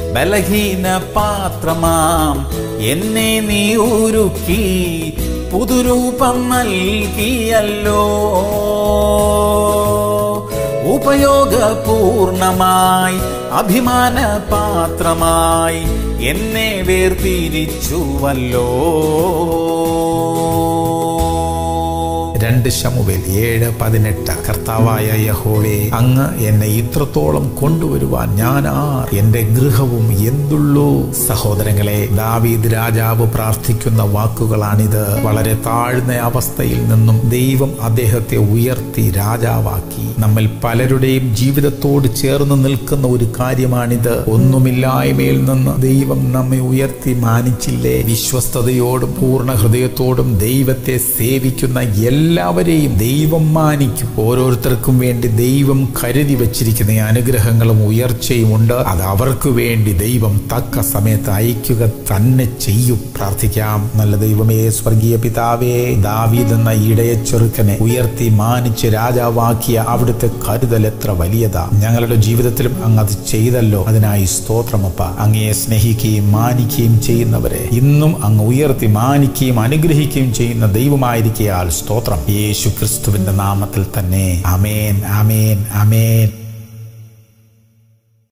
ബലഹീന പാത്രമാം എന്നെ നീ ഉരുക്കി പുതുരൂപം നൽകിയല്ലോ ഉപയോഗപൂർണമായി അഭിമാന പാത്രമായി എന്നെ വേർതിരിച്ചുവല്ലോ രണ്ട് ശമുവേൽ ഏഴ് പതിനെട്ട് കർത്താവായ യഹോവേ അങ്ങ് എന്നെ ഇത്രത്തോളം കൊണ്ടുവരുവാൻ ഞാൻ ആർ എന്റെ ഗൃഹവും എന്തുള്ളൂ സഹോദരങ്ങളെ ദാവീദ് രാജാവ് പ്രാർത്ഥിക്കുന്ന വാക്കുകളാണിത് വളരെ താഴ്ന്ന അവസ്ഥയിൽ നിന്നും ദൈവം അദ്ദേഹത്തെ ഉയർത്തി രാജാവാക്കി നമ്മൾ പലരുടെയും ജീവിതത്തോട് ചേർന്ന് നിൽക്കുന്ന ഒരു കാര്യമാണിത് ഒന്നുമില്ലായ്മയിൽ നിന്ന് ദൈവം നമ്മെ ഉയർത്തി മാനിച്ചില്ലേ വിശ്വസ്തയോടും പൂർണ്ണ ഹൃദയത്തോടും ദൈവത്തെ സേവിക്കുന്ന എല്ലാവരെയും ദൈവം മാനിക്കും ഓരോരുത്തർക്കും വേണ്ടി ദൈവം കരുതി വച്ചിരിക്കുന്ന ഈ അനുഗ്രഹങ്ങളും ഉയർച്ചയും ഉണ്ട് അത് അവർക്ക് വേണ്ടി ദൈവം തക്ക സമയത്ത് അയക്കുക തന്നെ ചെയ്യും പ്രാർത്ഥിക്കാം നല്ല ദൈവമേ സ്വർഗീയ പിതാവേ ദാവീദ് എന്ന ഇടയ ചെറുക്കനെ ഉയർത്തി മാനിച്ച് രാജാവാക്കിയ അവിടുത്തെ കരുതൽ എത്ര വലിയതാ ഞങ്ങളുടെ ജീവിതത്തിലും അങ്ങ് അത് ചെയ്തല്ലോ അതിനായി സ്തോത്രമപ്പ അങ്ങയെ സ്നേഹിക്കുകയും മാനിക്കുകയും ചെയ്യുന്നവരെ ഇന്നും അങ്ങ് ഉയർത്തി മാനിക്കുകയും അനുഗ്രഹിക്കുകയും ചെയ്യുന്ന ദൈവമായിരിക്കയാൽ സ്തോത്രം യേശു ക്രിസ്തുവിന്റെ നാമത്തിൽ തന്നെ അമേൻ അമേൻ അമേൻ